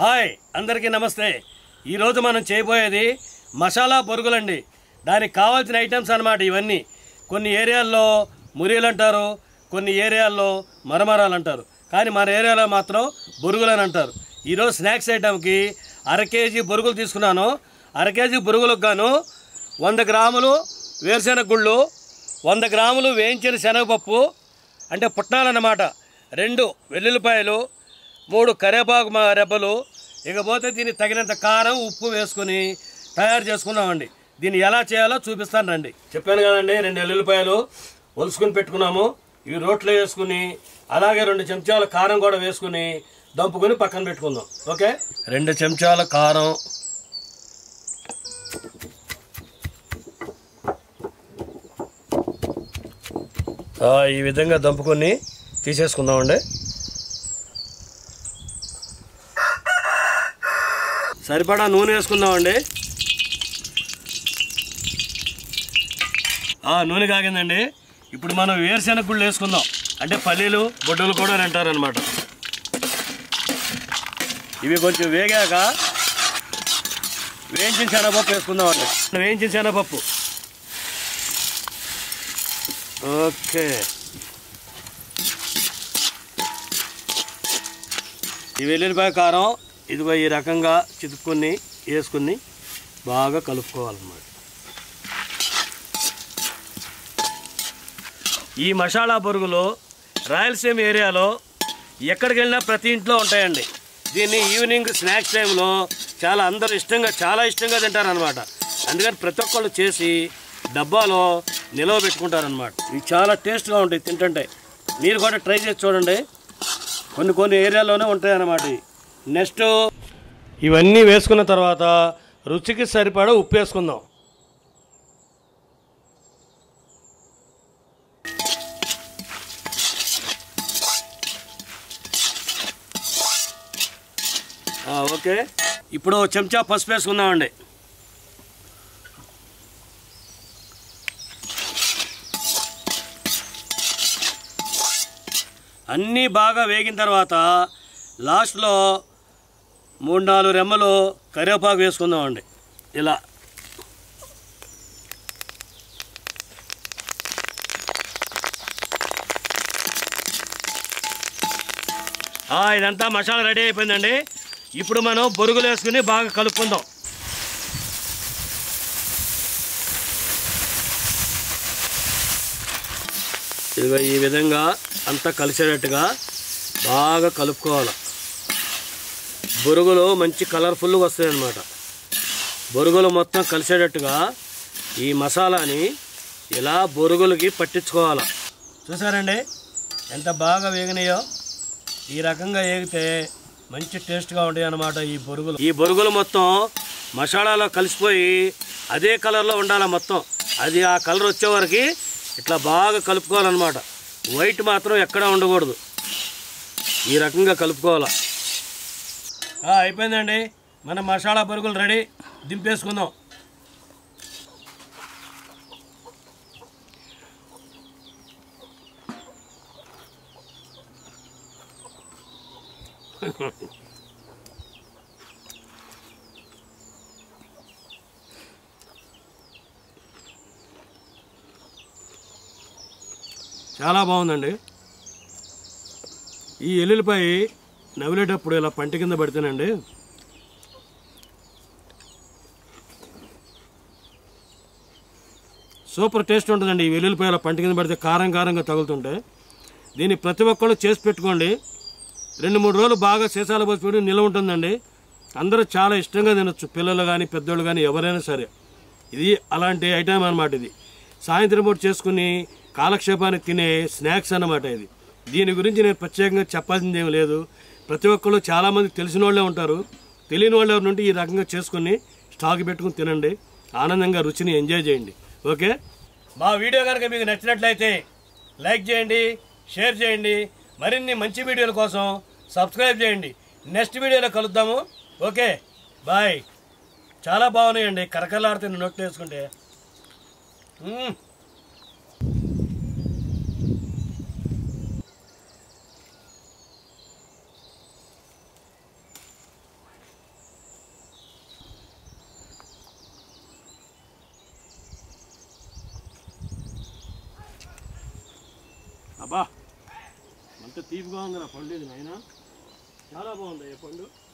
Hi అందరికీ నమస్తే ఈరోజు మనం చేయబోయేది మసాలా బొరుగులండి దానికి కావాల్సిన ఐటమ్స్ అన్నమాట ఇవన్నీ కొన్ని ఏరియాల్లో మురీలు అంటారు కొన్ని ఏరియాల్లో మరమరాలు అంటారు కానీ మన ఏరియాలో మాత్రం బొరుగులు అని అంటారు ఈరోజు స్నాక్స్ ఐటమ్కి అర కేజీ బొరుగులు తీసుకున్నాను అర కేజీ బొరుగులకు గాను వంద గ్రాములు వేరుశెనగ గుళ్ళు వంద గ్రాములు వేయించిన శనగపప్పు అంటే పుట్నాలన్నమాట రెండు వెల్లుల్లిపాయలు మూడు కరివేపాకు మా రెబ్బలు ఇకపోతే దీనికి తగినంత కారం ఉప్పు వేసుకుని తయారు చేసుకున్నామండి దీన్ని ఎలా చేయాలో చూపిస్తాను రండి చెప్పాను కదండి రెండు వెల్లుల్లిపాయలు ఒలుసుకుని పెట్టుకున్నాము ఇవి రోట్లో వేసుకుని అలాగే రెండు చెంచాల కారం కూడా వేసుకుని దంపుకొని పక్కన పెట్టుకుందాం ఓకే రెండు చెంచాల కారం ఆ, ఈ విధంగా దంపుకొని తీసేసుకుందామండి సరిపడా నూనె వేసుకుందామండి ఆ, నూనె కాగిందండి ఇప్పుడు మనం వేరుశెనగ గుళ్ళు వేసుకుందాం అంటే పల్లీలు బొడ్డులు కూడా అని అంటారనమాట ఇవి కొంచెం వేగాక వేయించిన శనగపప్పు వేసుకుందామండి వేయించిన శనగపప్పు ఓకే ఈ వెల్లుల్లిపాయ కారం ఇదిగో ఈ రకంగా చితుక్కుని వేసుకుని బాగా కలుపుకోవాలన్నమాట ఈ మసాలా బొరుగులు రాయలసీమ ఏరియాలో ఎక్కడికి వెళ్ళినా ప్రతి ఇంట్లో ఉంటాయండి దీన్ని ఈవినింగ్ స్నాక్స్ టైంలో చాలా అందరూ ఇష్టంగా చాలా ఇష్టంగా తింటారనమాట అందుకని ప్రతి ఒక్కళ్ళు చేసి డబ్బాలో నిల్వ పెట్టుకుంటారనమాట ఇవి చాలా టేస్ట్గా ఉంటాయి తింటుంటే మీరు కూడా ట్రై చేసి చూడండి కొన్ని కొన్ని ఏరియాలోనే ఉంటాయి అన్నమాట ఇవి. నెక్స్ట్ ఇవన్నీ వేసుకున్న తర్వాత రుచికి సరిపడా ఉప్పు వేసుకుందాం ఆ, ఓకే ఇప్పుడు ఓ చెంచా పసుపు వేసుకుందామండి అన్నీ బాగా వేగిన తర్వాత లాస్ట్లో మూడు నాలుగు రెమ్మలు కరివేపాకు వేసుకుందామండి ఇలా ఆ, ఇదంతా మసాలా రెడీ అయిపోయిందండి ఇప్పుడు మనం బొరుగులు వేసుకుని బాగా కలుపుకుందాం ఇదిగో ఈ విధంగా అంతా కలిసేటట్టుగా బాగా కలుపుకోవాలి బొరుగులు మంచి కలర్ఫుల్గా వస్తాయి అన్నమాట బొరుగులు మొత్తం కలిసేటట్టుగా ఈ మసాలాని ఇలా బొరుగులకి పట్టించుకోవాలి చూసారండి ఎంత బాగా వేగినాయో ఈ రకంగా వేగితే మంచి టేస్ట్గా ఉంటాయి అన్నమాట ఈ బొరుగులు ఈ బొరుగులు మొత్తం మసాలాలో కలిసిపోయి అదే కలర్లో ఉండాలి మొత్తం అది ఆ కలర్ వచ్చేవరకు ఇట్లా బాగా కలుపుకోవాలన్నమాట వైట్ మాత్రం ఎక్కడా ఉండకూడదు ఈ రకంగా కలుపుకోవాలి ఆ, అయిపోయిందండి మన మసాలా బొరుగులు రెడీ దింపేసుకుందాం చాలా బాగుందండి ఈ ఎల్లుల్లిపాయ నవిలేటప్పుడు ఇలా పంట కింద పడితేనండి సూపర్ టేస్ట్ ఉంటుందండి ఈ వెల్లుల్లిపాయల పంట కింద పడితే కారం కారంగా తగులుతుంటే దీన్ని ప్రతి ఒక్కళ్ళు చేసి పెట్టుకోండి రెండు మూడు రోజులు బాగా సీసాలు పోసి పెట్టి నిల్వ ఉంటుందండి అందరూ చాలా ఇష్టంగా తినొచ్చు పిల్లలు కానీ పెద్దోళ్ళు కానీ ఎవరైనా సరే ఇది అలాంటి ఐటమ్ అన్నమాట ఇది సాయంత్రం పూట చేసుకుని కాలక్షేపానికి తినే స్నాక్స్ అన్నమాట ఇది దీని గురించి నేను ప్రత్యేకంగా చెప్పాల్సింది ఏం లేదు ప్రతి ఒక్కళ్ళు చాలామంది తెలిసిన వాళ్ళే ఉంటారు తెలియని వాళ్ళు ఎవరి నుండి ఈ రకంగా చేసుకుని స్టాక్ పెట్టుకుని తినండి ఆనందంగా రుచిని ఎంజాయ్ చేయండి ఓకే మా వీడియో కనుక మీకు నచ్చినట్లయితే లైక్ చేయండి షేర్ చేయండి మరిన్ని మంచి వీడియోల కోసం సబ్స్క్రైబ్ చేయండి నెక్స్ట్ వీడియోలో కలుద్దాము ఓకే బాయ్ చాలా బాగున్నాయండి కరకలాడుతున్న నోట్లు వేసుకుంటే మ్మ్. అబ్బా అంత తీపిగా ఉందిరా పండు ఇది నాయన చాలా బాగుంది ఈ పండు